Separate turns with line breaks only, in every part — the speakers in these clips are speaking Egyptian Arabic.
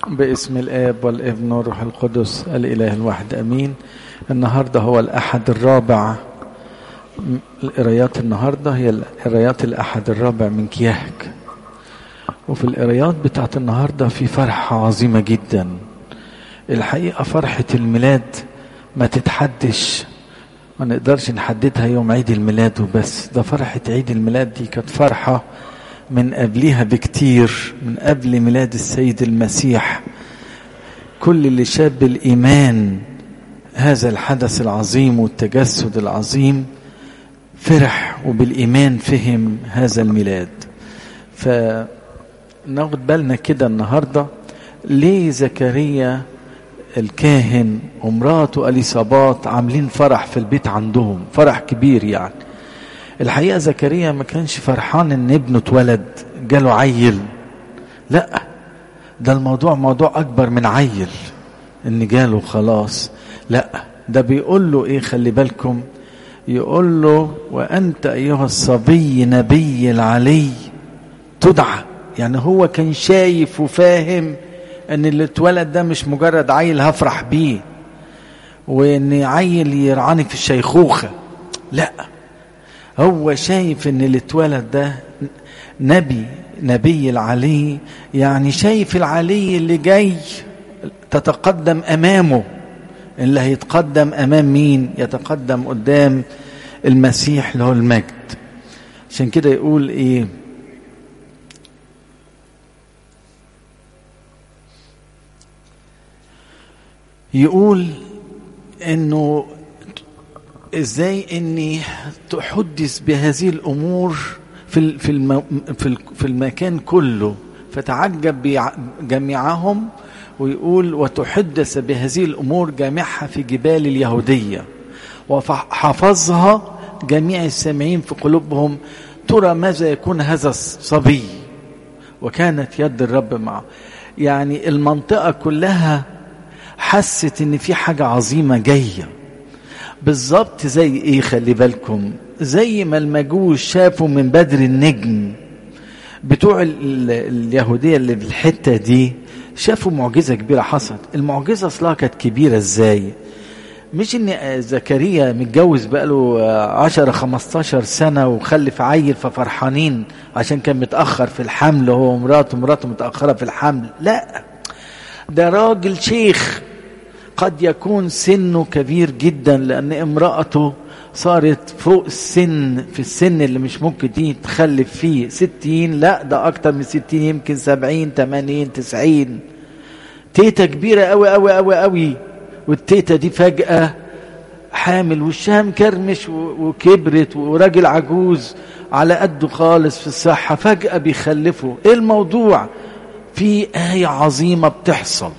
باسم الآب والابن والروح القدس الإله الواحد أمين النهاردة هو الأحد الرابع القرايات النهاردة هي القرايات الأحد الرابع من كياهك وفي القرايات بتاعت النهاردة في فرحة عظيمة جدا الحقيقة فرحة الميلاد ما تتحدش ما نقدرش نحددها يوم عيد الميلاد وبس ده فرحة عيد الميلاد دي كانت فرحة من قبلها بكتير من قبل ميلاد السيد المسيح كل اللي شاب الإيمان هذا الحدث العظيم والتجسد العظيم فرح وبالإيمان فهم هذا الميلاد فناخد بالنا كده النهاردة ليه زكريا الكاهن ومراته اليصابات عاملين فرح في البيت عندهم فرح كبير يعني الحقيقة زكريا ما كانش فرحان ان ابنه اتولد جاله عيل لا ده الموضوع موضوع اكبر من عيل ان جاله خلاص لا ده بيقول له ايه خلي بالكم يقول له وانت ايها الصبي نبي العلي تدعى يعني هو كان شايف وفاهم ان اللي اتولد ده مش مجرد عيل هفرح بيه وان عيل يرعاني في الشيخوخة لا هو شايف ان اللي اتولد ده نبي نبي العلي يعني شايف العلي اللي جاي تتقدم امامه اللي هيتقدم امام مين يتقدم قدام المسيح له المجد عشان كده يقول ايه يقول انه ازاي اني تحدث بهذه الامور في في الم في المكان كله فتعجب جميعهم ويقول وتحدث بهذه الامور جامعها في جبال اليهوديه وحفظها جميع السامعين في قلوبهم ترى ماذا يكون هذا الصبي وكانت يد الرب معه يعني المنطقه كلها حست ان في حاجه عظيمه جايه بالظبط زي ايه خلي بالكم زي ما المجوس شافوا من بدر النجم بتوع اليهودية اللي في الحتة دي شافوا معجزة كبيرة حصلت المعجزة اصلها كانت كبيرة ازاي مش ان زكريا متجوز بقاله عشرة خمستاشر سنة وخلف عيل ففرحانين عشان كان متأخر في الحمل هو ومراته مراته متأخرة في الحمل لا ده راجل شيخ قد يكون سنه كبير جدا لأن امرأته صارت فوق السن في السن اللي مش ممكن دي تخلف فيه ستين لا ده أكتر من ستين يمكن سبعين تمانين تسعين تيتا كبيرة أوي أوي أوي أوي والتيتا دي فجأة حامل وشها مكرمش وكبرت وراجل عجوز على قده خالص في الصحة فجأة بيخلفوا ايه الموضوع في آية عظيمة بتحصل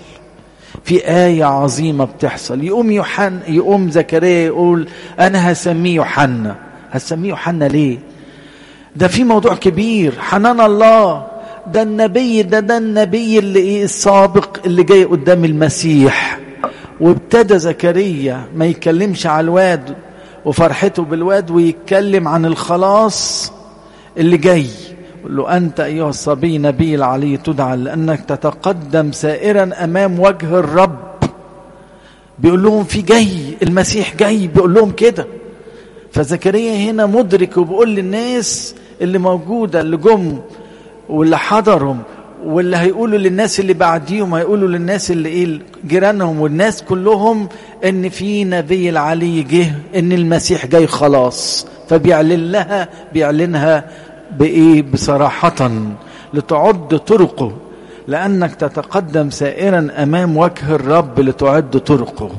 في آية عظيمة بتحصل يقوم يوحنا يقوم زكريا يقول أنا هسميه يوحنا هسميه يوحنا ليه؟ ده في موضوع كبير حنان الله ده النبي ده ده النبي اللي إيه السابق اللي جاي قدام المسيح وابتدى زكريا ما يتكلمش على الواد وفرحته بالواد ويتكلم عن الخلاص اللي جاي يقول له أنت أيها الصبي نبي العلي تدعى لأنك تتقدم سائرا أمام وجه الرب بيقول لهم في جاي المسيح جاي بيقول لهم كده فزكريا هنا مدرك وبيقول للناس اللي موجودة اللي جم واللي حضرهم واللي هيقولوا للناس اللي بعديهم هيقولوا للناس اللي ايه جيرانهم والناس كلهم ان في نبي العلي جه ان المسيح جاي خلاص فبيعلن لها بيعلنها بايه بصراحه لتعد طرقه لانك تتقدم سائرا امام وجه الرب لتعد طرقه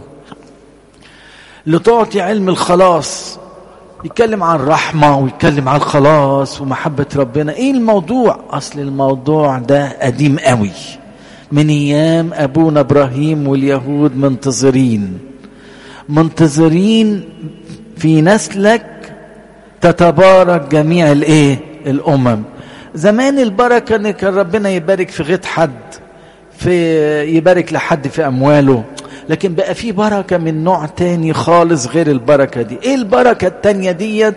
لتعطي علم الخلاص يتكلم عن الرحمه ويتكلم عن الخلاص ومحبه ربنا ايه الموضوع اصل الموضوع ده قديم قوي من ايام ابونا ابراهيم واليهود منتظرين منتظرين في نسلك تتبارك جميع الايه الامم زمان البركه ان كان ربنا يبارك في غيط حد في يبارك لحد في امواله لكن بقى في بركه من نوع تاني خالص غير البركه دي ايه البركه التانيه ديت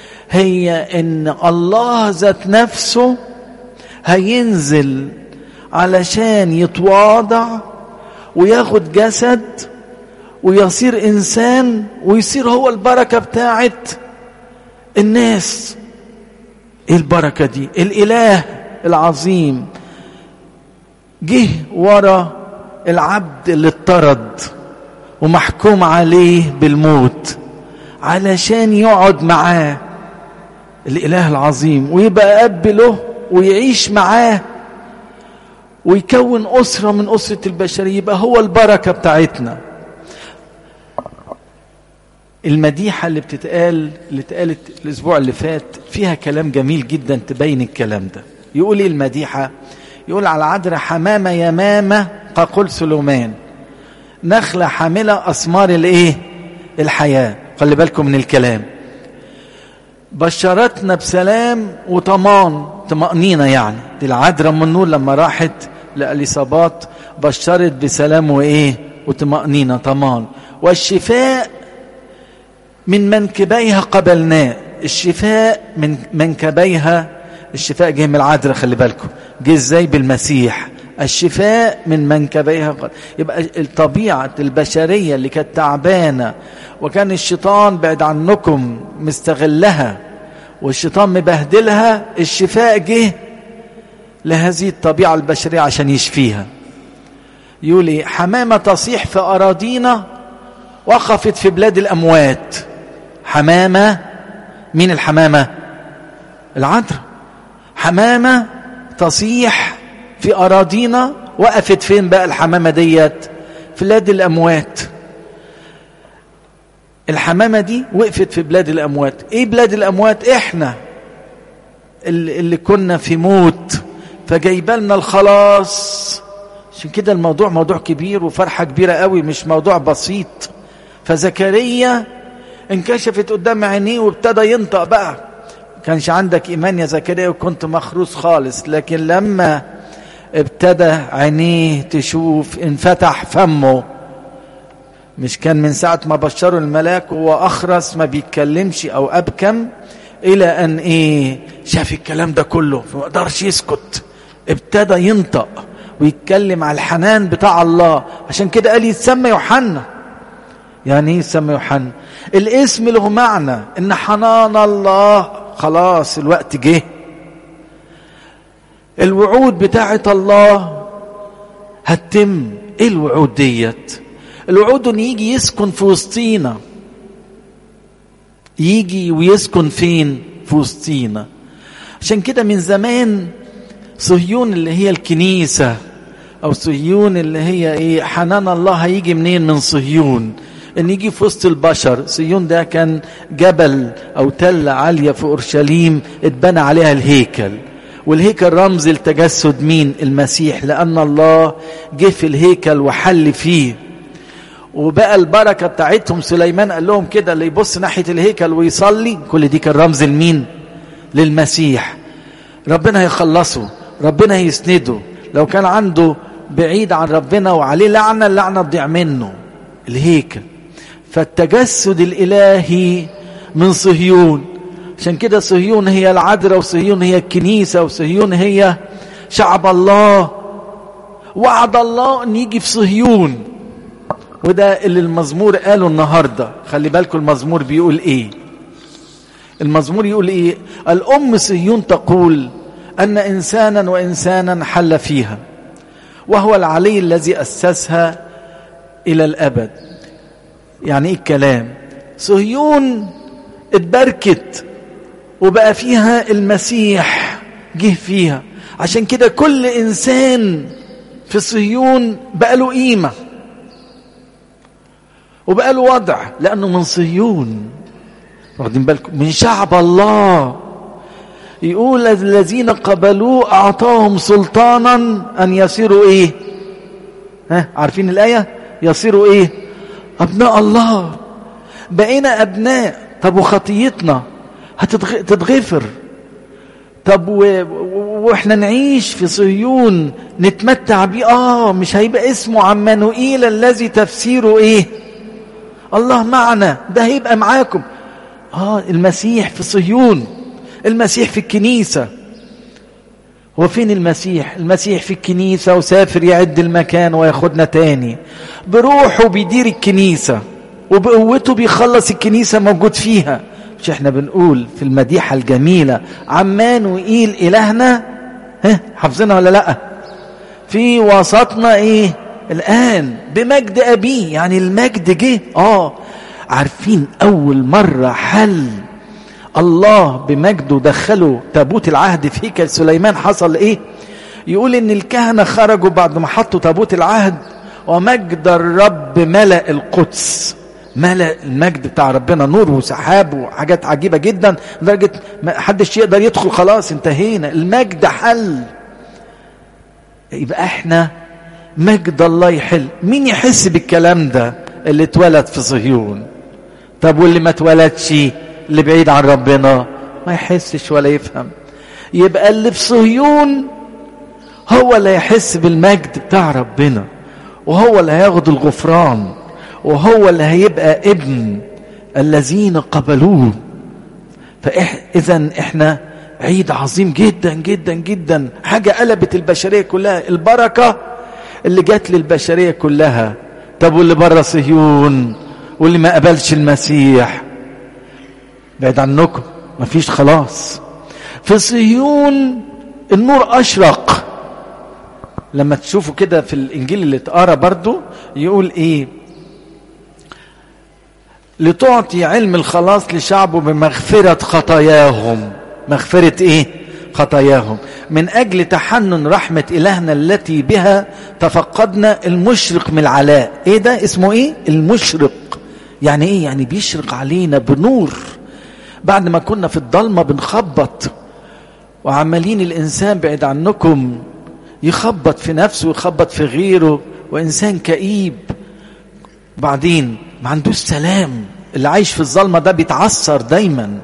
هي ان الله ذات نفسه هينزل علشان يتواضع وياخد جسد ويصير إنسان ويصير هو البركة بتاعت الناس ايه البركة دي الإله العظيم جه ورا العبد اللي اطرد ومحكوم عليه بالموت علشان يقعد معاه الإله العظيم ويبقى أب له ويعيش معاه ويكون أسرة من أسرة البشرية يبقى هو البركة بتاعتنا المديحة اللي بتتقال اللي اتقالت الأسبوع اللي فات فيها كلام جميل جدا تبين الكلام ده يقول ايه المديحة يقول على عذر حمامة يمامة كقول سليمان نخلة حاملة أثمار الايه الحياة خلي بالكم من الكلام بشرتنا بسلام وطمان طمأنينة يعني دي العذراء من النور لما راحت لأليصابات بشرت بسلام وإيه وطمأنينة طمان والشفاء من منكبيها قبلناه الشفاء من منكبيها الشفاء جه من العذراء خلي بالكم جه ازاي بالمسيح الشفاء من منكبيها قبل. يبقى الطبيعة البشرية اللي كانت تعبانة وكان الشيطان بعد عنكم مستغلها والشيطان مبهدلها الشفاء جه لهذه الطبيعة البشرية عشان يشفيها يقول ايه حمامة تصيح في أراضينا وقفت في بلاد الأموات حمامة مين الحمامة العذراء حمامة تصيح في أراضينا وقفت فين بقى الحمامة ديت في بلاد الأموات الحمامة دي وقفت في بلاد الأموات إيه بلاد الأموات إحنا اللي, اللي كنا في موت فجايبالنا الخلاص عشان كده الموضوع موضوع كبير وفرحة كبيرة قوي مش موضوع بسيط فزكريا انكشفت قدام عينيه وابتدى ينطق بقى كانش عندك ايمان يا زكريا وكنت مخروس خالص لكن لما ابتدى عينيه تشوف انفتح فمه مش كان من ساعة ما بشروا الملاك وهو أخرس ما بيتكلمش أو أبكم إلى أن إيه شاف الكلام ده كله فما قدرش يسكت ابتدى ينطق ويتكلم على الحنان بتاع الله عشان كده قال يتسمى يوحنا يعني ايه يسمى يوحنا الاسم له معنى ان حنان الله خلاص الوقت جه الوعود بتاعه الله هتتم ايه الوعود ديت الوعود ان يجي يسكن في وسطينا يجي ويسكن فين في وسطينا عشان كده من زمان صهيون اللي هي الكنيسة او صهيون اللي هي ايه حنان الله هيجي منين من صهيون ان يجي في وسط البشر صهيون ده كان جبل او تلة عالية في اورشليم اتبنى عليها الهيكل والهيكل رمز لتجسد مين المسيح لان الله جه في الهيكل وحل فيه وبقى البركة بتاعتهم سليمان قال لهم كده اللي يبص ناحية الهيكل ويصلي كل دي كان رمز لمين للمسيح ربنا هيخلصه ربنا هيسنده لو كان عنده بعيد عن ربنا وعليه لعنة اللعنة تضيع منه الهيكل فالتجسد الإلهي من صهيون عشان كده صهيون هي العذراء وصهيون هي الكنيسة وصهيون هي شعب الله وعد الله ان يجي في صهيون وده اللي المزمور قاله النهاردة خلي بالكم المزمور بيقول ايه المزمور يقول ايه الام صهيون تقول ان انسانا وانسانا حل فيها وهو العلي الذي اسسها الى الابد يعني ايه الكلام صهيون اتبركت وبقى فيها المسيح جه فيها عشان كده كل انسان في صهيون بقى له قيمه وبقى له وضع لانه من صهيون واخدين بالكم من شعب الله يقول الذين قبلوه اعطاهم سلطانا ان يصيروا ايه ها عارفين الايه يصيروا ايه ابناء الله بقينا ابناء طب وخطيتنا هتتغفر طب و... واحنا نعيش في صهيون نتمتع بيه اه مش هيبقى اسمه عمانوئيل الذي تفسيره ايه الله معنا ده هيبقى معاكم اه المسيح في صهيون المسيح في الكنيسة هو فين المسيح المسيح في الكنيسة وسافر يعد المكان وياخدنا تاني بروحه بيدير الكنيسة وبقوته بيخلص الكنيسة موجود فيها مش احنا بنقول في المديحة الجميلة عمان وإيل إلهنا ها حافظينها ولا لأ في وسطنا ايه الآن بمجد أبيه يعني المجد جه اه عارفين أول مرة حل الله بمجده دخلوا تابوت العهد في هيكل سليمان حصل ايه يقول ان الكهنة خرجوا بعد ما حطوا تابوت العهد ومجد الرب ملأ القدس ملأ المجد بتاع ربنا نور وسحاب وحاجات عجيبة جدا لدرجة ما حدش يقدر يدخل خلاص انتهينا المجد حل يبقى احنا مجد الله يحل مين يحس بالكلام ده اللي اتولد في صهيون طب واللي ما اتولدش اللي بعيد عن ربنا ما يحسش ولا يفهم يبقى اللي في صهيون هو اللي يحس بالمجد بتاع ربنا وهو اللي هياخد الغفران وهو اللي هيبقى ابن الذين قبلوه فإذا احنا عيد عظيم جدا جدا جدا حاجة قلبت البشرية كلها البركة اللي جات للبشرية كلها طب واللي بره صهيون واللي ما قبلش المسيح بعد عنكم مفيش خلاص في صهيون النور أشرق لما تشوفوا كده في الإنجيل اللي اتقرا برضو يقول إيه لتعطي علم الخلاص لشعبه بمغفرة خطاياهم مغفرة إيه خطاياهم من أجل تحنن رحمة إلهنا التي بها تفقدنا المشرق من العلاء إيه ده اسمه إيه المشرق يعني إيه يعني بيشرق علينا بنور بعد ما كنا في الضلمة بنخبط وعمالين الإنسان بعيد عنكم يخبط في نفسه ويخبط في غيره وإنسان كئيب بعدين ما عندوش سلام اللي عايش في الظلمة ده بيتعثر دايما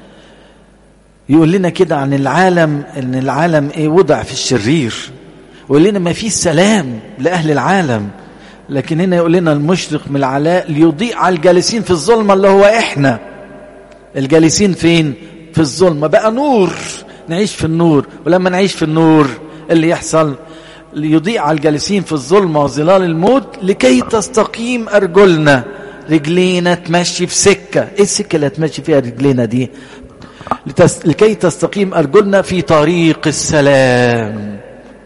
يقول لنا كده عن العالم ان العالم ايه وضع في الشرير ويقول لنا ما فيش سلام لأهل العالم لكن هنا يقول لنا المشرق من العلاء ليضيء على الجالسين في الظلمة اللي هو احنا الجالسين فين في الظلمة بقى نور نعيش في النور ولما نعيش في النور اللي يحصل ليضيء على الجالسين في الظلمة وظلال الموت لكي تستقيم أرجلنا رجلينا تمشي في سكة ايه السكة اللي هتمشي فيها رجلينا دي لتس... لكي تستقيم أرجلنا في طريق السلام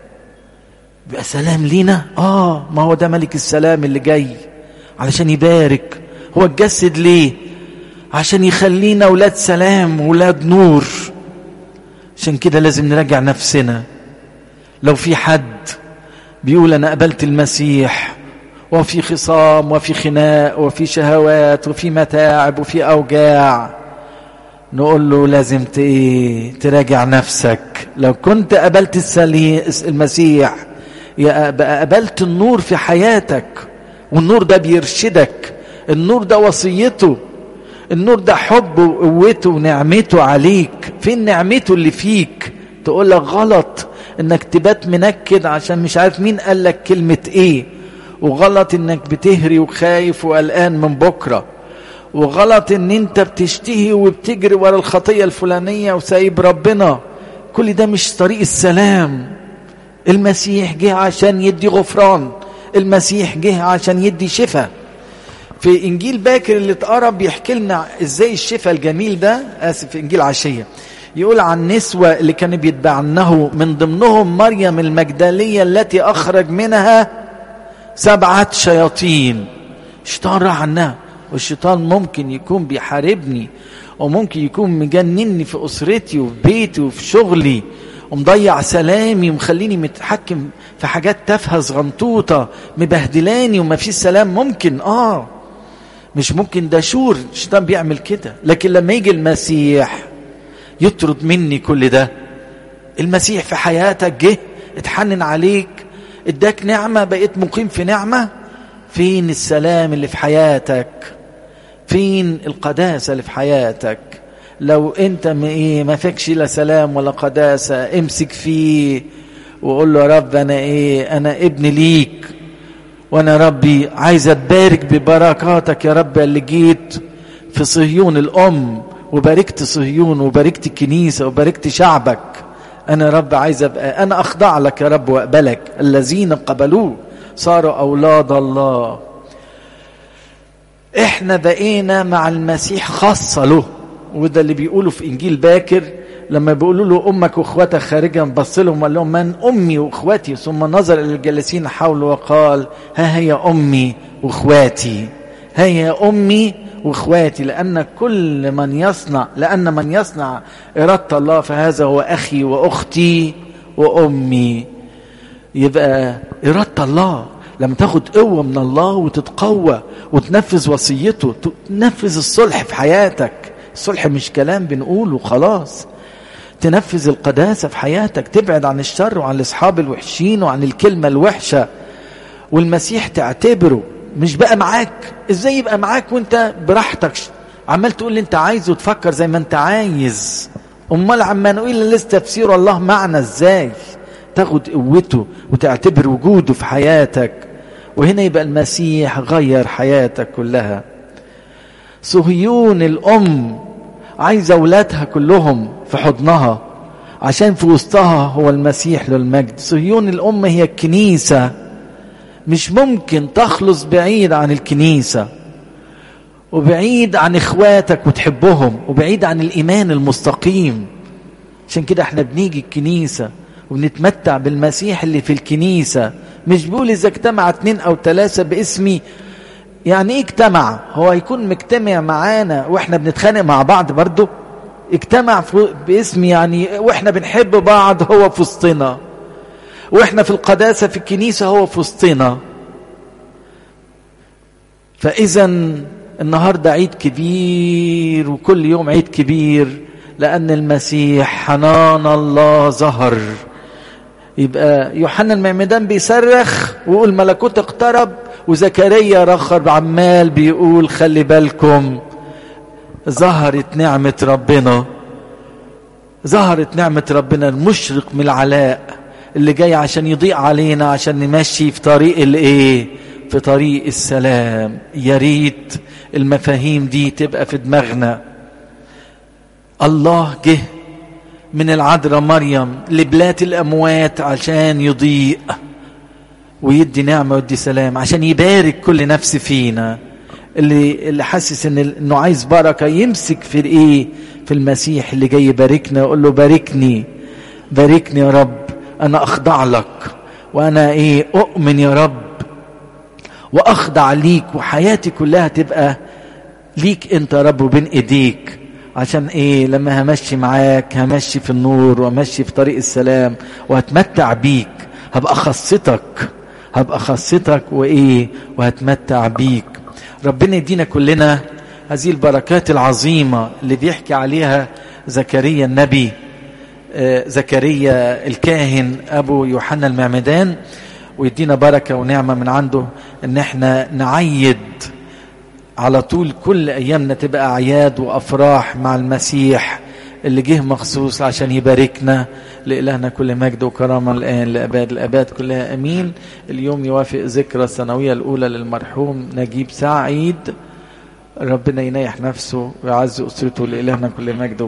بقى سلام لينا آه ما هو ده ملك السلام اللي جاي علشان يبارك هو اتجسد ليه عشان يخلينا أولاد سلام وولاد نور عشان كده لازم نراجع نفسنا لو في حد بيقول أنا قبلت المسيح وفي خصام وفي خناق وفي شهوات وفي متاعب وفي أوجاع نقول له لازم ايه تراجع نفسك لو كنت قبلت المسيح يبقى قبلت النور في حياتك والنور ده بيرشدك النور ده وصيته النور ده حبه وقوته ونعمته عليك فين نعمته اللي فيك تقول لك غلط انك تبات منكد عشان مش عارف مين قال لك كلمة ايه وغلط انك بتهري وخايف وقلقان من بكره وغلط ان انت بتشتهي وبتجري ورا الخطية الفلانية وسايب ربنا كل ده مش طريق السلام المسيح جه عشان يدي غفران المسيح جه عشان يدي شفاء في انجيل باكر اللي اتقرا بيحكي لنا ازاي الشفاء الجميل ده اسف في انجيل عشيه يقول عن نسوة اللي كانوا بيتبعنه من ضمنهم مريم المجدلية التي أخرج منها سبعة شياطين الشيطان راح عنها والشيطان ممكن يكون بيحاربني وممكن يكون مجنني في أسرتي وفي بيتي وفي شغلي ومضيع سلامي ومخليني متحكم في حاجات تافهه صغنطوطه مبهدلاني وما فيش سلام ممكن اه مش ممكن ده شور الشيطان بيعمل كده لكن لما يجي المسيح يطرد مني كل ده المسيح في حياتك جه اتحنن عليك اداك نعمه بقيت مقيم في نعمه فين السلام اللي في حياتك فين القداسة اللي في حياتك لو انت ايه ما فيكش لا سلام ولا قداسة امسك فيه وقول له يا رب انا ايه انا ابن ليك وانا ربي عايز اتبارك ببركاتك يا رب اللي جيت في صهيون الام وباركت صهيون وباركت الكنيسة وباركت شعبك انا رب عايز ابقى انا اخضع لك يا رب واقبلك الذين قبلوه صاروا اولاد الله احنا بقينا مع المسيح خاصة له وده اللي بيقولوا في انجيل باكر لما بيقولوا له امك واخواتك خارجا بص لهم وقال لهم من امي واخواتي ثم نظر الى الجالسين حوله وقال ها هي امي واخواتي ها هي امي واخواتي لان كل من يصنع لان من يصنع اراده الله فهذا هو اخي واختي وامي يبقى اراده الله لما تاخد قوه من الله وتتقوى وتنفذ وصيته تنفذ الصلح في حياتك الصلح مش كلام بنقوله خلاص تنفذ القداسه في حياتك تبعد عن الشر وعن الاصحاب الوحشين وعن الكلمه الوحشه والمسيح تعتبره مش بقى معاك ازاي يبقى معاك وانت براحتك عمال تقول اللي انت عايزه وتفكر زي ما انت عايز امال عمانوئيل لسه تفسير الله معنا ازاي تاخد قوته وتعتبر وجوده في حياتك وهنا يبقى المسيح غير حياتك كلها صهيون الام عايزه اولادها كلهم في حضنها عشان في وسطها هو المسيح للمجد صهيون الام هي الكنيسه مش ممكن تخلص بعيد عن الكنيسة وبعيد عن اخواتك وتحبهم وبعيد عن الايمان المستقيم عشان كده احنا بنيجي الكنيسة وبنتمتع بالمسيح اللي في الكنيسة مش بيقول اذا اجتمع اتنين او ثلاثة باسمي يعني ايه اجتمع هو هيكون مجتمع معانا واحنا بنتخانق مع بعض برضه اجتمع باسم يعني واحنا بنحب بعض هو في وسطنا واحنا في القداسة في الكنيسة هو في وسطنا فإذا النهاردة عيد كبير وكل يوم عيد كبير لأن المسيح حنان الله ظهر يبقى يوحنا المعمدان بيصرخ ويقول ملكوت اقترب وزكريا رخر عمال بيقول خلي بالكم ظهرت نعمة ربنا ظهرت نعمة ربنا المشرق من العلاء اللي جاي عشان يضيء علينا عشان نمشي في طريق الايه في طريق السلام يا ريت المفاهيم دي تبقى في دماغنا الله جه من العذراء مريم لبلاد الاموات عشان يضيء ويدي نعمه ويدي سلام عشان يبارك كل نفس فينا اللي اللي حاسس ان انه عايز بركه يمسك في الايه في المسيح اللي جاي يباركنا يقول له باركني باركني يا رب انا اخضع لك وانا ايه اؤمن يا رب واخضع ليك وحياتي كلها تبقى ليك انت يا رب وبين ايديك عشان ايه لما همشي معاك همشي في النور وامشي في طريق السلام وهتمتع بيك هبقى خاصتك هبقى خاصتك وايه وهتمتع بيك ربنا يدينا كلنا هذه البركات العظيمه اللي بيحكي عليها زكريا النبي زكريا الكاهن ابو يوحنا المعمدان ويدينا بركه ونعمه من عنده ان احنا نعيد على طول كل ايامنا تبقى اعياد وافراح مع المسيح اللي جه مخصوص عشان يباركنا لإلهنا كل مجد وكرامة الآن لأباد الأباد كلها أمين اليوم يوافق ذكرى السنوية الأولى للمرحوم نجيب سعيد ربنا ينيح نفسه ويعز أسرته لإلهنا كل مجد